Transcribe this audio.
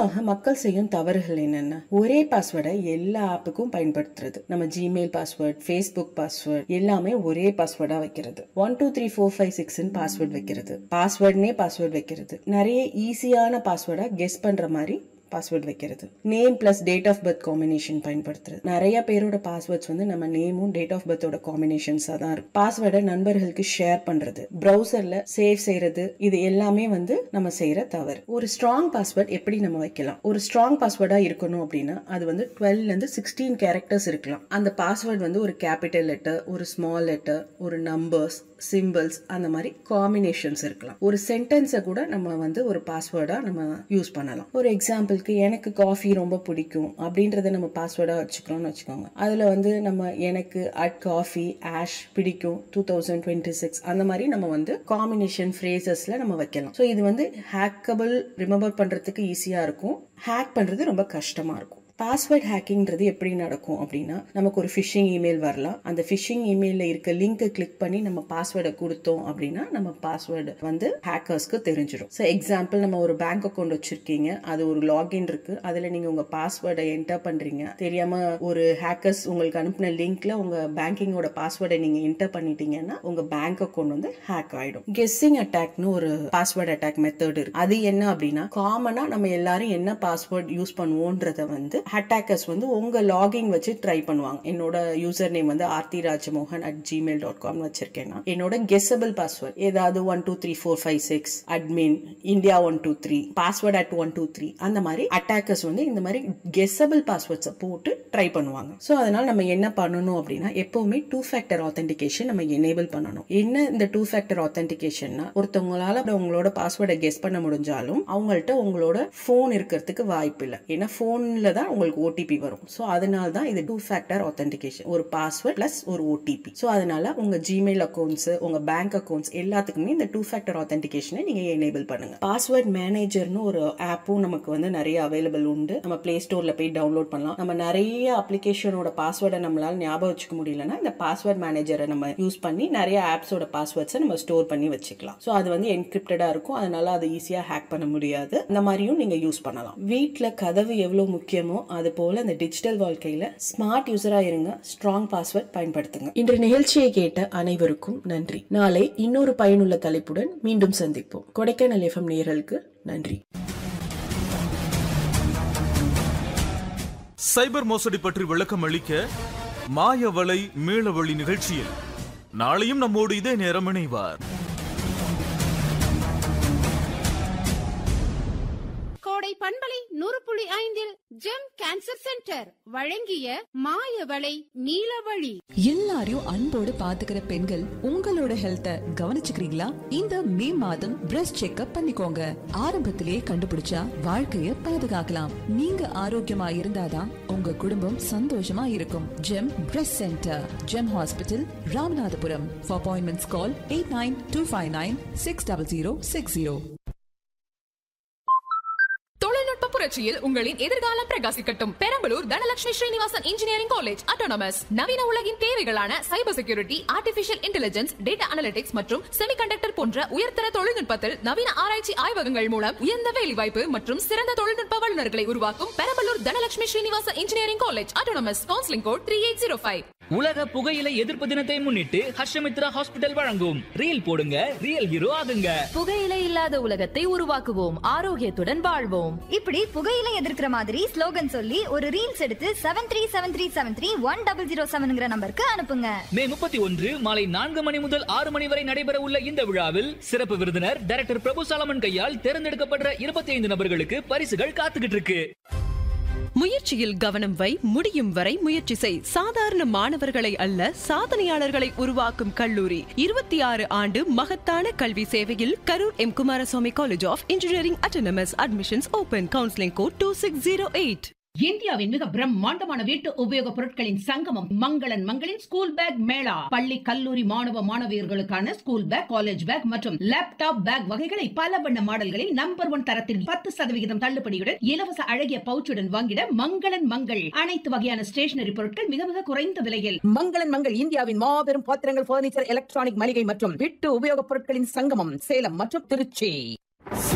பொதுவாக மக்கள் செய்யும் தவறுகள் என்னென்ன ஒரே பாஸ்வேர்டை எல்லா ஆப்புக்கும் பயன்படுத்துறது நம்ம ஜிமெயில் பாஸ்வேர்ட் ஃபேஸ்புக் பாஸ்வேர்ட் எல்லாமே ஒரே பாஸ்வேர்டா வைக்கிறது one two three four five சிக்ஸ்னு பாஸ்வேர்ட் வைக்கிறது பாஸ்வேர்ட்னே பாஸ்வேர்ட் வைக்கிறது நிறைய ஈஸியான பாஸ்வேர்டா கெஸ் பண்ற மாதிரி பாஸ்வேர்ட் வைக்கிறது name plus date of birth combination பயன்படுத்துறது நிறைய பேரோட பாஸ்வேர்ட்ஸ் வந்து நம்ம நேமும் டேட் ஆஃப் பர்த்தோட காம்பினேஷன்ஸா தான் இருக்கும் பாஸ்வேர்டை நண்பர்களுக்கு ஷேர் பண்றது ப்ரௌசர்ல சேவ் செய்யறது இது எல்லாமே வந்து நம்ம செய்யற தவறு ஒரு ஸ்ட்ராங் பாஸ்வேர்ட் எப்படி நம்ம வைக்கலாம் ஒரு ஸ்ட்ராங் பாஸ்வேர்டா இருக்கணும் அப்படின்னா அது வந்து டுவெல்ல இருந்து சிக்ஸ்டீன் கேரக்டர்ஸ் இருக்கலாம் அந்த பாஸ்வேர்ட் வந்து ஒரு கேபிட்டல் லெட்டர் ஒரு ஸ்மால் லெட்டர் ஒரு நம்பர்ஸ் சிம்பிள்ஸ் அந்த மாதிரி காம்பினேஷன்ஸ் இருக்கலாம் ஒரு சென்டென்ஸை கூட நம்ம வந்து ஒரு பாஸ்வேர்டா நம்ம யூஸ் பண்ணலாம் ஒரு எக்ஸாம்பிளுக்கு எனக்கு காஃபி ரொம்ப பிடிக்கும் அப்படின்றத நம்ம பாஸ்வேர்டா வச்சுக்கிறோம்னு வச்சுக்கோங்க அதுல வந்து நம்ம எனக்கு அட் காஃபி ஆஷ் பிடிக்கும் டூ தௌசண்ட் டுவெண்ட்டி சிக்ஸ் அந்த மாதிரி நம்ம வந்து காம்பினேஷன் ஃப்ரேசஸ்ல நம்ம வைக்கலாம் ஸோ இது வந்து ஹேக்கபிள் ரிமெம்பர் பண்றதுக்கு ஈஸியா இருக்கும் ஹேக் பண்றது ரொம்ப கஷ்டமா இருக்கும் பாஸ்வேர்ட் ஹேக்கிங்கிறது எப்படி நடக்கும் அப்படின்னா நமக்கு ஒரு ஃபிஷிங் இமெயில் வரலாம் அந்த ஃபிஷிங் இமெயிலில் இருக்க லிங்கை கிளிக் பண்ணி நம்ம பாஸ்வேர்டை கொடுத்தோம் அப்படின்னா நம்ம பாஸ்வேர்டு வந்து ஹேக்கர்ஸ்க்கு தெரிஞ்சிடும் ஸோ எக்ஸாம்பிள் நம்ம ஒரு பேங்க் அக்கௌண்ட் வச்சிருக்கீங்க அது ஒரு லாகின் இருக்கு அதில் நீங்கள் உங்கள் பாஸ்வேர்டை என்டர் பண்ணுறீங்க தெரியாம ஒரு ஹேக்கர்ஸ் உங்களுக்கு அனுப்பின லிங்க்ல உங்கள் பேங்கிங்கோட பாஸ்வேர்டை நீங்கள் என்டர் பண்ணிட்டீங்கன்னா உங்கள் பேங்க் அக்கௌண்ட் வந்து ஹேக் ஆயிடும் கெஸ்ஸிங் அட்டாக்னு ஒரு பாஸ்வேர்ட் அட்டாக் மெத்தட் இருக்கு அது என்ன அப்படின்னா காமனா நம்ம எல்லாரும் என்ன பாஸ்வேர்ட் யூஸ் பண்ணுவோன்றத வந்து அட்டாக்கர்ஸ் வந்து உங்க லாகிங் வச்சு ட்ரை பண்ணுவாங்க என்னோட யூசர் நேம் வந்து Aarthi Rajamohan at Gmail dot com வச்சிருக்கேன்னா என்னோட கெஸ்ஸபிள் பாஸ்வேர்ட் ஏதாவது one two three four five six admin India one two three password at one two three அந்த மாதிரி அட்டாக்கர்ஸ் வந்து இந்த மாதிரி கெஸ்ஸபிள் பாஸ்வேர்ட்ஸை போட்டு ட்ரை பண்ணுவாங்க ஸோ அதனால நம்ம என்ன பண்ணணும் அப்படின்னா எப்பவுமே டூ ஃபேக்டர் ஆத்தென்டிகேஷன் நம்ம எனேபிள் பண்ணணும் என்ன இந்த டூ ஃபேக்டர் ஆத்தென்டிகேஷன்னா ஒருத்தவங்களால உங்களோட பாஸ்வேர்டை கெஸ் பண்ண முடிஞ்சாலும் அவங்கள்ட்ட உங்களோட ஃபோன் இருக்கிறதுக்கு வாய்ப்பு இல்லை ஏன்னா ஃபோன்ல தான் உங்களுக்கு ஓடிபி வரும் ஸோ அதனால தான் இது டூ ஃபேக்டர் ஆத்தென்டிகேஷன் ஒரு பாஸ்வேர்ட் பிளஸ் ஒரு ஓடிபி ஸோ அதனால உங்க ஜிமெயில் அக்கௌண்ட்ஸ் உங்க பேங்க் அக்கௌண்ட்ஸ் எல்லாத்துக்குமே இந்த டூ ஃபேக்டர் ஆத்தென்டிகேஷனை நீங்க எனேபிள் பண்ணுங்க பாஸ்வேர்ட் மேனேஜர்னு ஒரு ஆப்பும் நமக்கு வந்து நிறைய அவைலபிள் உண்டு நம்ம பிளே ஸ்டோர்ல போய் டவுன்லோட் பண்ணலாம் நம்ம நிறைய அப்ளிகேஷனோட பாஸ்வேர்டை நம்மளால ஞாபகம் வச்சுக்க முடியலன்னா இந்த பாஸ்வேர்ட் மேனேஜரை நம்ம யூஸ் பண்ணி நிறைய ஆப்ஸோட பாஸ்வேர்ட்ஸை நம்ம ஸ்டோர் பண்ணி வச்சுக்கலாம் ஸோ அது வந்து என்கிரிப்டடா இருக்கும் அதனால அது ஈஸியா ஹேக் பண்ண முடியாது இந்த மாதிரியும் நீங்க யூஸ் பண்ணலாம் வீட்டில் கதவு எவ்வளவு முக்கியமோ அது போல இந்த டிஜிட்டல் வாழ்க்கையில ஸ்மார்ட் யூசரா இருங்க ஸ்ட்ராங் பாஸ்வேர்ட் பயன்படுத்துங்க இன்று நிகழ்ச்சியை கேட்ட அனைவருக்கும் நன்றி நாளை இன்னொரு பயனுள்ள தலைப்புடன் மீண்டும் சந்திப்போம் கொடைக்கானல் எஃப்எம் நேயர்களுக்கு நன்றி சைபர் மோசடி பற்றி விளக்கம் அளிக்க மாயவலை மீளவழி நிகழ்ச்சியில் நாளையும் நம்மோடு இதே நேரம் இணைவார் கோடை பண்பலை நூறு புள்ளி ஐந்தில் ஜெம் கேன்சர் சென்டர் வழங்கிய மாயவளை நீலவழி எல்லாரையும் அன்போடு பாத்துக்கிற பெண்கள் உங்களோட ஹெல்த்த கவனிச்சுக்கிறீங்களா இந்த மே மாதம் பிரஸ்ட் செக்அப் பண்ணிக்கோங்க ஆரம்பத்திலேயே கண்டுபிடிச்சா வாழ்க்கைய பாதுகாக்கலாம் நீங்க ஆரோக்கியமா இருந்தாதான் உங்க குடும்பம் சந்தோஷமா இருக்கும் GEM Breast Centre GEM Hospital Ramanathapuram for appointments call eight nine two five nine six double zero six zero தொழில்நுட்ப புரட்சியில் உங்களின் எதிர்காலம் பிரகாசிக்கட்டும் Perambalur Dhanalakshmi Srinivasan Engineering College autonomous நவீன உலகின் தேவைகளான cyber security artificial intelligence data analytics மற்றும் செமிகண்டக்டர் போன்ற உயர்தர தொழில்நுட்பத்தில் நவீன ஆராய்ச்சி ஆய்வகங்கள் மூலம் உயர்ந்த வேலைவாய்ப்பு மற்றும் சிறந்த தொழில்நுட்ப வல்லுநர்களை உருவாக்கும் Perambalur Dhanalakshmi Srinivasan Engineering College autonomous counselling code three eight zero five உலக புகையிலை எதிர்ப்பு தினத்தை முன்னிட்டு ஹர்ஷமித்ரா ஹாஸ்பிட்டல் வழங்கும் ரீல் போடுங்க ரியல் ஹீரோ ஆகுங்க புகையிலை இல்லாத உலகத்தை உருவாக்குவோம் ஆரோக்கியத்துடன் வாழ்வோம் இப்படி புகையிலை எதிர்க்கிற மாதிரி ஸ்லோகன் சொல்லி ஒரு ரீல்ஸ் எடுத்து seven three seven three seven three one double zero செவன்ங்கிற நம்பருக்கு அனுப்புங்க மே முப்பத்தி ஒன்று மாலை நான்கு மணி முதல் ஆறு மணி வரை நடைபெற உள்ள இந்த விழாவில் சிறப்பு விருந்தினர் டைரக்டர் பிரபு சாலமன் கையால் தேர்ந்தெடுக்கப்படுற இருபத்தி ஐந்து நபர்களுக்கு பரிசுகள் காத்துக்கிட்டு இருக்கு முயற்சியில் கவனம் வை முடியும் வரை முயற்சி செய் சாதாரண மாணவர்களை அல்ல சாதனையாளர்களை உருவாக்கும் கல்லூரி இருபத்தி ஆறு ஆண்டு மகத்தான கல்வி சேவையில் Karur M Kumaraswamy College of Engineering autonomous admissions open counselling code two six zero eight இந்தியாவின் மிக பிரம்மாண்டமான வீட்டு உபயோக பொருட்களின் சங்கமம் மங்களன் மங்களின் ஸ்கூல் பேக் மேளா பள்ளி கல்லூரி மாணவ மாணவியர்களுக்கான ஸ்கூல் பேக் காலேஜ் பேக் மற்றும் லேப்டாப் பேக் வகைகளை பல வண்ண மாடல்களில் நம்பர் ஒன் தரத்தில் பத்து சதவிகிதம் தள்ளுபடியுடன் இலவச அழகிய பவுச்சுடன் வாங்கிட மங்களன் மங்கள் அனைத்து வகையான ஸ்டேஷனரி பொருட்கள் மிக மிக குறைந்த விலையில் மங்களன் மங்கள் இந்தியாவின் மாபெரும் பாத்திரங்கள் பர்னிச்சர் எலக்ட்ரானிக் மளிகை மற்றும் வீட்டு உபயோகப் பொருட்களின் சங்கமம் சேலம் மற்றும் திருச்சி